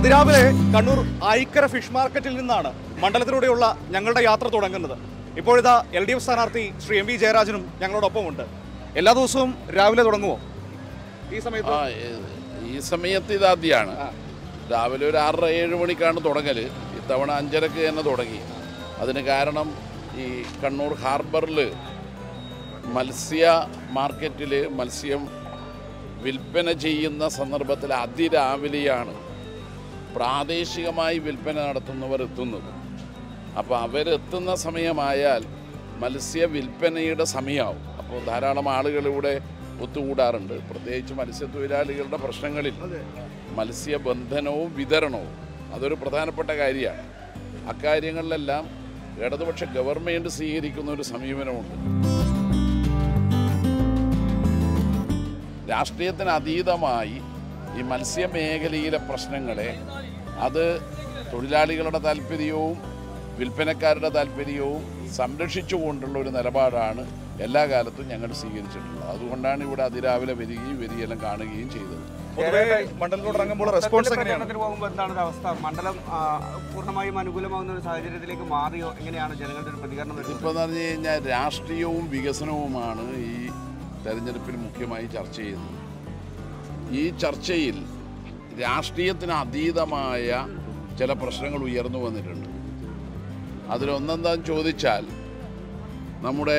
അതിരാവിലെ കണ്ണൂർ ആയിക്കര ഫിഷ് മാർക്കറ്റിൽ നിന്നാണ് മണ്ഡലത്തിലൂടെയുള്ള ഞങ്ങളുടെ യാത്ര തുടങ്ങുന്നത് ഇപ്പോഴിതാ എൽ ഡി എഫ് സ്ഥാനാർത്ഥി ശ്രീ എം വി ജയരാജനും ഞങ്ങളോടൊപ്പമുണ്ട് എല്ലാ ദിവസവും രാവിലെ തുടങ്ങുമോ ഈ സമയത്ത് ആ ഏ- ഈ സമയത്ത് ഇതാദ്യമാണ് രാവിലെ ഒരു ആറര ഏഴ് മണിക്കാണ് തുടങ്ങല് ഇത്തവണ അഞ്ചരക്ക് തന്നെ തുടങ്ങി അതിന് കാരണം ഈ കണ്ണൂർ ഹാർബറിൽ മത്സ്യ മാർക്കറ്റിൽ മത്സ്യം വിൽപ്പന ചെയ്യുന്ന സന്ദർഭത്തിൽ അതിരാവിലെയാണ് പ്രാദേശികമായി വിൽപ്പന നടത്തുന്നവർ എത്തുന്നത് അപ്പോൾ അവരെത്തുന്ന സമയമായാൽ മത്സ്യ വിൽപ്പനയുടെ സമയമാവും അപ്പോൾ ധാരാളം ആളുകൾ ഇവിടെ ഒത്തുകൂടാറുണ്ട് പ്രത്യേകിച്ച് മത്സ്യത്തൊഴിലാളികളുടെ പ്രശ്നങ്ങളിൽ മത്സ്യബന്ധനവും വിതരണവും അതൊരു പ്രധാനപ്പെട്ട കാര്യമാണ് അക്കാര്യങ്ങളിലെല്ലാം ഇടതുപക്ഷ ഗവൺമെൻറ് സ്വീകരിക്കുന്ന ഒരു സമീപനമുണ്ട് രാഷ്ട്രീയത്തിന് അതീതമായി ഈ മത്സ്യമേഖലയിലെ പ്രശ്നങ്ങളെ അത് തൊഴിലാളികളുടെ താല്പര്യവും വിൽപ്പനക്കാരുടെ താല്പര്യവും സംരക്ഷിച്ചുകൊണ്ടുള്ള ഒരു നിലപാടാണ് എല്ലാ കാലത്തും ഞങ്ങൾ സ്വീകരിച്ചിട്ടുള്ളത് അതുകൊണ്ടാണ് ഇവിടെ അതിരാവിലെ വരികയും വരികയെല്ലാം കാണുകയും ചെയ്തത് പൊതുവെ മണ്ഡലത്തിലോട്ട് ഇറങ്ങുമ്പോൾ റെസ്പോൺസ് എങ്ങനെയാണ് പ്രചരണത്തിന് പോകുമ്പോൾ എന്താണ് ഒരു അവസ്ഥ മണ്ഡലം ആ, പൂർണ്ണമായും അനുകൂലമാകുന്ന ഒരു സാഹചര്യത്തിലേക്ക് മാറിയോ എങ്ങനെയാണ് ജനങ്ങളുടെ ഒരു പ്രതികരണം വരുന്നത് ഇപ്പോൾ എന്ന് പറഞ്ഞു കഴിഞ്ഞാൽ രാഷ്ട്രീയവും വികസനവുമാണ് ഈ തെരഞ്ഞെടുപ്പിൽ മുഖ്യമായി ചർച്ച ചെയ്യുന്നത് ഈ ചർച്ചയിൽ രാഷ്ട്രീയത്തിന് അതീതമായ ചില പ്രശ്നങ്ങൾ ഉയർന്നു വന്നിട്ടുണ്ട് അതിലൊന്നെന്താന്ന് ചോദിച്ചാൽ നമ്മുടെ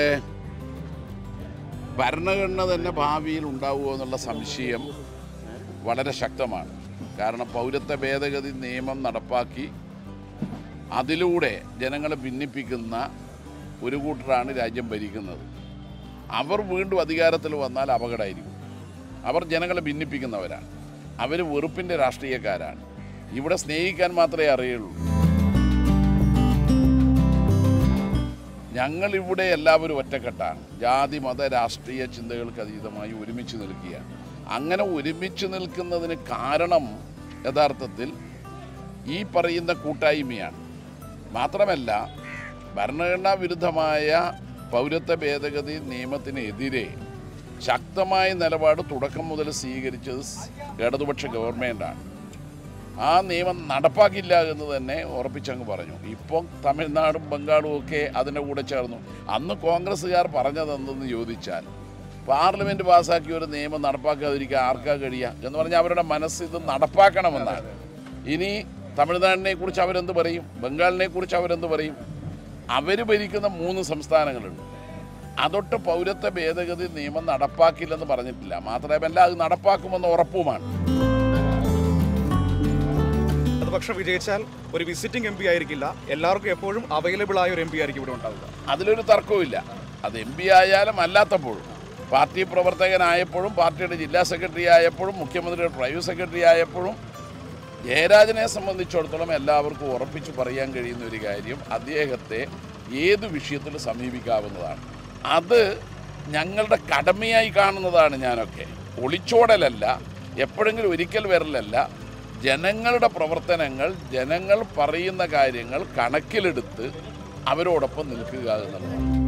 ഭരണഘടന തന്നെ ഭാവിയിൽ ഉണ്ടാവുമോ എന്നുള്ള സംശയം വളരെ ശക്തമാണ് കാരണം പൗരത്വ ഭേദഗതി നിയമം നടപ്പാക്കി അതിലൂടെ ജനങ്ങളെ ഭിന്നിപ്പിക്കുന്ന ഒരു കൂട്ടരാണ് രാജ്യം ഭരിക്കുന്നത് അവർ വീണ്ടും അധികാരത്തിൽ വന്നാൽ അപകടമായിരിക്കും അവർ ജനങ്ങളെ ഭിന്നിപ്പിക്കുന്നവരാണ് അവർ വെറുപ്പിൻ്റെ രാഷ്ട്രീയക്കാരാണ് ഇവിടെ സ്നേഹിക്കാൻ മാത്രമേ അറിയുള്ളൂ ഞങ്ങളിവിടെ എല്ലാവരും ഒറ്റക്കെട്ടാണ് ജാതി മത രാഷ്ട്രീയ ചിന്തകൾക്ക് അതീതമായി ഒരുമിച്ച് നിൽക്കുകയാണ് അങ്ങനെ ഒരുമിച്ച് നിൽക്കുന്നതിന് കാരണം യഥാർത്ഥത്തിൽ ഈ പറയുന്ന കൂട്ടായ്മയാണ് മാത്രമല്ല ഭരണഘടനാ വിരുദ്ധമായ പൗരത്വ ഭേദഗതി നിയമത്തിനെതിരെ ശക്തമായ നിലപാട് തുടക്കം മുതൽ സ്വീകരിച്ചത് ഇടതുപക്ഷ ഗവൺമെൻറ്റാണ് ആ നിയമം നടപ്പാക്കില്ല എന്ന് തന്നെ ഉറപ്പിച്ചങ്ങ് പറഞ്ഞു ഇപ്പോൾ തമിഴ്നാടും ബംഗാളും ഒക്കെ അതിൻ്റെ കൂടെ ചേർന്നു അന്ന് കോൺഗ്രസ്സുകാർ പറഞ്ഞതെന്തെന്ന് ചോദിച്ചാൽ പാർലമെൻറ്റ് പാസ്സാക്കിയ ഒരു നിയമം നടപ്പാക്കാതിരിക്കാൻ ആർക്കാ കഴിയുക എന്ന് പറഞ്ഞാൽ അവരുടെ മനസ്സ് ഇത് നടപ്പാക്കണമെന്നാണ് ഇനി തമിഴ്നാടിനെ കുറിച്ച് അവരെന്ത് പറയും ബംഗാളിനെ കുറിച്ച് അവരെന്ത് പറയും അവർ ഭരിക്കുന്ന മൂന്ന് സംസ്ഥാനങ്ങളുണ്ട് അതൊട്ട് പൗരത്വ ഭേദഗതി നിയമം നടപ്പാക്കില്ലെന്ന് പറഞ്ഞിട്ടില്ല മാത്രമല്ല അത് നടപ്പാക്കുമെന്ന് ഉറപ്പുമാണ് അത് പക്ഷെ വിജയിച്ചാൽ ഒരു വിസിറ്റിംഗ് എം പി ആയിരിക്കില്ല എല്ലാവർക്കും എപ്പോഴും അവൈലബിൾ ആയ ഒരു എം പി ആയിരിക്കും ഇവിടെ ഉണ്ടാവുക അതിലൊരു തർക്കവുമില്ല അത് എം പി ആയാലും അല്ലാത്തപ്പോഴും പാർട്ടി പ്രവർത്തകനായപ്പോഴും പാർട്ടിയുടെ ജില്ലാ സെക്രട്ടറി ആയപ്പോഴും മുഖ്യമന്ത്രിയുടെ പ്രൈവറ്റ് സെക്രട്ടറി ആയപ്പോഴും ജയരാജനെ സംബന്ധിച്ചിടത്തോളം എല്ലാവർക്കും ഉറപ്പിച്ച് പറയാൻ കഴിയുന്ന ഒരു കാര്യം അദ്ദേഹത്തെ ഏത് വിഷയത്തിൽ സമീപിക്കാവുന്നതാണ് അത് ഞങ്ങളുടെ കടമയായി കാണുന്നതാണ് ഞാനൊക്കെ ഒളിച്ചോടലല്ല എപ്പോഴെങ്കിലും ഒരിക്കൽ വരലല്ല ജനങ്ങളുടെ പ്രവർത്തനങ്ങൾ ജനങ്ങൾ പറയുന്ന കാര്യങ്ങൾ കണക്കിലെടുത്ത് അവരോടൊപ്പം നിൽക്കുക എന്നുള്ളതാണ്